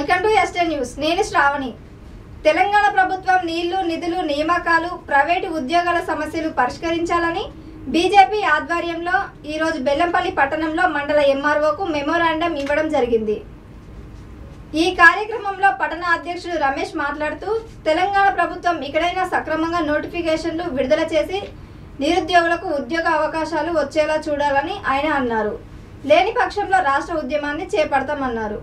welcome to ఎస్టే news నేను శ్రావణి తెలంగాణ ప్రభుత్వం నీళ్లు నిధులు నియామకాలు ప్రైవేటు ఉద్యోగాల సమస్యలు పరిష్కరించాలని బీజేపీ ఆధ్వర్యంలో ఈరోజు బెల్లంపల్లి పట్టణంలో మండల ఎంఆర్ఓకు మెమోరాండం ఇవ్వడం జరిగింది ఈ కార్యక్రమంలో పట్టణ అధ్యక్షుడు రమేష్ మాట్లాడుతూ తెలంగాణ ప్రభుత్వం ఇక్కడైనా సక్రమంగా నోటిఫికేషన్లు విడుదల చేసి నిరుద్యోగులకు ఉద్యోగ అవకాశాలు వచ్చేలా చూడాలని ఆయన అన్నారు లేని పక్షంలో రాష్ట్ర ఉద్యమాన్ని చేపడతామన్నారు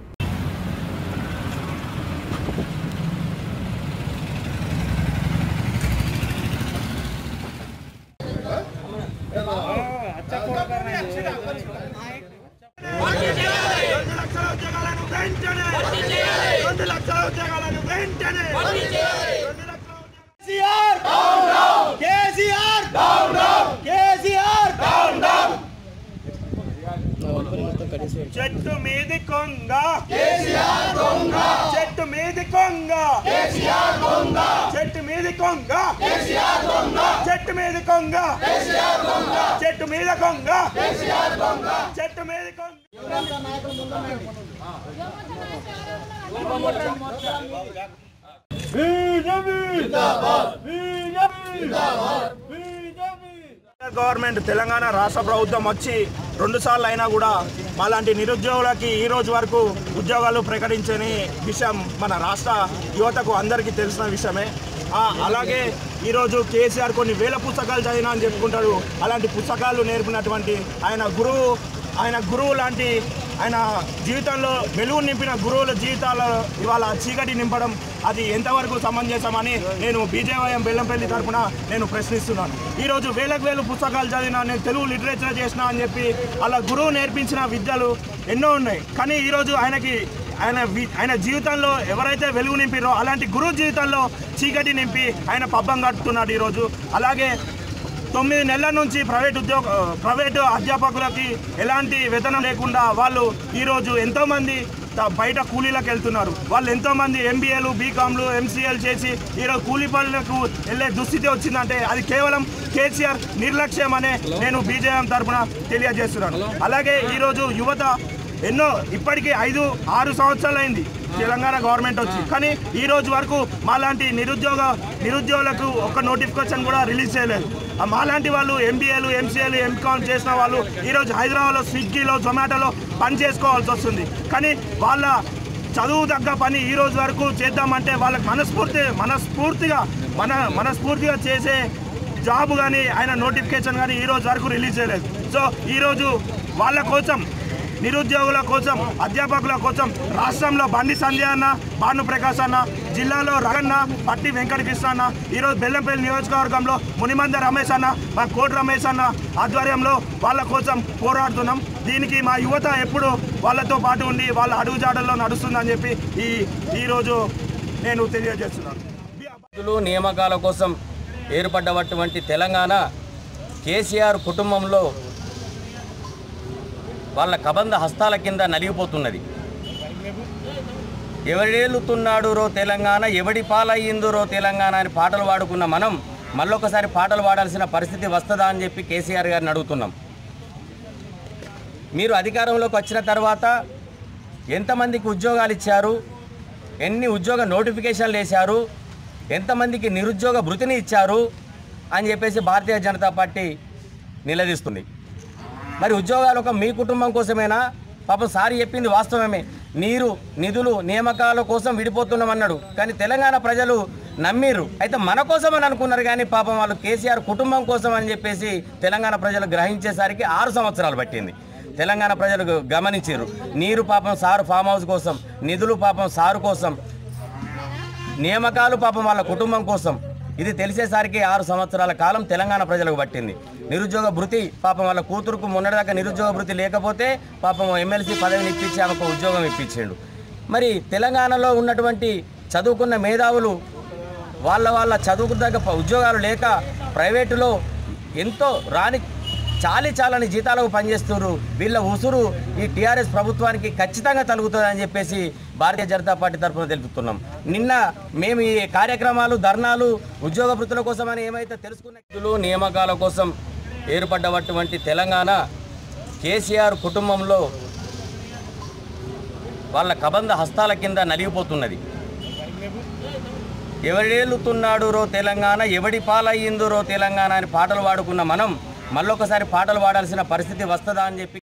రెండు లక్షల ఉద్యోగాలను వెంటనే రెండు లక్షల ఉద్యోగాలను వెంటనే రెండు లక్షల కేసీఆర్ కేసీఆర్ కేసీఆర్ చెట్టు మీది కొంగ చెట్టు మీది కొంగ చెట్టు మీది కొంగ చెట్టు మీది కొంగ చెట్టు మీద కొంగ చెట్టు మీద కొంగ గవర్నమెంట్ తెలంగాణ రాష్ట్ర ప్రభుత్వం వచ్చి రెండు సార్లు అయినా కూడా మాలాంటి నిరుద్యోగులకి ఈ రోజు వరకు ఉద్యోగాలు ప్రకటించని విషయం మన రాష్ట్ర యువతకు అందరికీ తెలిసిన విషయమే ఆ, అలాగే ఈరోజు కేసీఆర్ కొన్ని వేల పుస్తకాలు చదివినా అని చెప్పుకుంటాడు అలాంటి పుస్తకాలు నేర్పినటువంటి ఆయన గురువు ఆయన గురువు లాంటి ఆయన జీవితంలో వెలుగు నింపిన గురువుల జీవితాల్లో ఇవాళ చీకటి నింపడం అది ఎంతవరకు సమంజసమని నేను బీజేవైఎం బెల్లంపల్లి తరపున నేను ప్రశ్నిస్తున్నాను ఈరోజు వేలకు వేలు పుస్తకాలు చదివినా నేను తెలుగు లిటరేచర్ చేసిన అని చెప్పి అలా గురువు నేర్పించిన విద్యలు ఎన్నో ఉన్నాయి కానీ ఈరోజు ఆయనకి ఆయన వి- ఆయన జీవితంలో ఎవరైతే వెలుగు నింపిరో అలాంటి గురువు జీవితంలో చీకటి నింపి ఆయన పబ్బం కట్టుతున్నాడు ఈరోజు అలాగే తొమ్మిది నెలల నుంచి ప్రైవేట్ ఉద్యోగ ప్రైవేటు అధ్యాపకులకి ఎలాంటి వేతనం లేకుండా వాళ్ళు ఈరోజు ఎంతోమంది త- బయట కూలీలకు వెళ్తున్నారు వాళ్ళు ఎంతోమంది ఎంబీఏలు బీకామ్లు ఎంసీఏలు చేసి ఈరోజు కూలీ పనులకు వెళ్ళే దుస్థితి వచ్చిందంటే అది కేవలం కేసీఆర్ నిర్లక్ష్యం అనే నేను బీజేఎం తరఫున తెలియజేస్తున్నాను అలాగే ఈరోజు యువత ఎన్నో ఇప్పటికీ ఐదు ఆరు సంవత్సరాలు అయింది తెలంగాణ గవర్నమెంట్ వచ్చి కానీ ఈ రోజు వరకు మాలాంటి నిరుద్యోగ నిరుద్యోగులకు ఒక నోటిఫికేషన్ కూడా రిలీజ్ చేయలేదు ఆ మాలాంటి వాళ్ళు ఎంబీఏలు ఎంసీఏలు ఎంకామ్ చేసిన వాళ్ళు ఈరోజు హైదరాబాద్లో స్విగ్గీలో జొమాటోలో పని చేసుకోవాల్సి వస్తుంది కానీ వాళ్ళ చదువు తగ్గ పని ఈ రోజు వరకు చేద్దామంటే వాళ్ళకి మనస్ఫూర్తి మనస్ఫూర్తిగా మన మనస్ఫూర్తిగా చేసే జాబ్ కానీ ఆయన నోటిఫికేషన్ కానీ ఈ రోజు వరకు రిలీజ్ చేయలేదు సో ఈరోజు వాళ్ళ కోసం నిరుద్యోగుల కోసం అధ్యాపకుల కోసం రాష్ట్రంలో బండి సంజయ్ అన్న భాను ప్రకాశ్ అన్న జిల్లాలో రగన్న పట్టి వెంకటకృష్ణ అన్న ఈరోజు బెల్లంపల్లి నియోజకవర్గంలో మునిమంద రమేష్ అన్న మా కోటి రమేష్ అన్న ఆధ్వర్యంలో వాళ్ళ కోసం పోరాడుతున్నాం దీనికి మా యువత ఎప్పుడు వాళ్ళతో పాటు ఉండి వాళ్ళ అడుగుజాడల్లో నడుస్తుందని చెప్పి ఈ ఈరోజు నేను తెలియజేస్తున్నాను నిధులు నియామకాల కోసం ఏర్పడ్డటువంటి తెలంగాణ కేసీఆర్ కుటుంబంలో వాళ్ళ కబంధ హస్తాల కింద నలిగిపోతున్నది ఎవడేలుతున్నాడు రో తెలంగాణ ఎవడి పాలయ్యిందో రో తెలంగాణ అని పాటలు పాడుకున్న మనం మళ్ళొకసారి పాటలు పాడాల్సిన పరిస్థితి వస్తుందా అని చెప్పి కేసీఆర్ గారిని అడుగుతున్నాం మీరు అధికారంలోకి వచ్చిన తర్వాత ఎంతమందికి ఉద్యోగాలు ఇచ్చారు ఎన్ని ఉద్యోగ నోటిఫికేషన్లు వేశారు ఎంతమందికి నిరుద్యోగ భృతిని ఇచ్చారు అని చెప్పేసి భారతీయ జనతా పార్టీ నిలదీస్తుంది మరి ఉద్యోగాలు ఒక మీ కుటుంబం కోసమేనా పాపం సారి చెప్పింది వాస్తవమే నీరు నిధులు నియామకాల కోసం విడిపోతున్నామన్నాడు కానీ తెలంగాణ ప్రజలు నమ్మిర్రు అయితే మన కోసం అని అనుకున్నారు కానీ పాపం వాళ్ళు కేసీఆర్ కుటుంబం కోసం అని చెప్పేసి తెలంగాణ ప్రజలు గ్రహించేసరికి ఆరు సంవత్సరాలు పట్టింది తెలంగాణ ప్రజలు గమనించారు నీరు పాపం సారు ఫామ్ హౌస్ కోసం నిధులు పాపం సారు కోసం నియామకాలు పాపం వాళ్ళ కుటుంబం కోసం ఇది తెలిసేసరికి ఆరు సంవత్సరాల కాలం తెలంగాణ ప్రజలకు పట్టింది నిరుద్యోగ భృతి పాపం వాళ్ళ కూతురుకు మొన్నటిదాకా నిరుద్యోగ భృతి లేకపోతే పాపం ఎమ్మెల్సీ పదవిని ఇప్పించి ఆమెకు ఉద్యోగం ఇప్పించాడు మరి తెలంగాణలో ఉన్నటువంటి చదువుకున్న మేధావులు వాళ్ళ వాళ్ళ చదువుకు తగ్గ ప- ఉద్యోగాలు లేక ప్రైవేటులో ఎంతో రాని చాలి చాలని జీతాలకు పనిచేస్తున్నారు వీళ్ళ ఉసురు ఈ టీఆర్ఎస్ ప్రభుత్వానికి ఖచ్చితంగా తలుగుతుందని చెప్పేసి భారతీయ జనతా పార్టీ తరఫున తెలుపుతున్నాం నిన్న మేము ఈ కార్యక్రమాలు ధర్నాలు ఉద్యోగ వృత్తుల కోసం అని ఏమైతే తెలుసుకున్న నిధులు, నియామకాల కోసం ఏర్పడ్డటువంటి తెలంగాణ కేసీఆర్ కుటుంబంలో వాళ్ళ కబంధ హస్తాల కింద నలిగిపోతున్నది ఎవడేలుతున్నాడు రో తెలంగాణ ఎవడి పాలయ్యిందో రో తెలంగాణ అని పాటలు పాడుకున్న మనం మళ్ళొకసారి పాటలు పాడాల్సిన పరిస్థితి వస్తుందా అని చెప్పి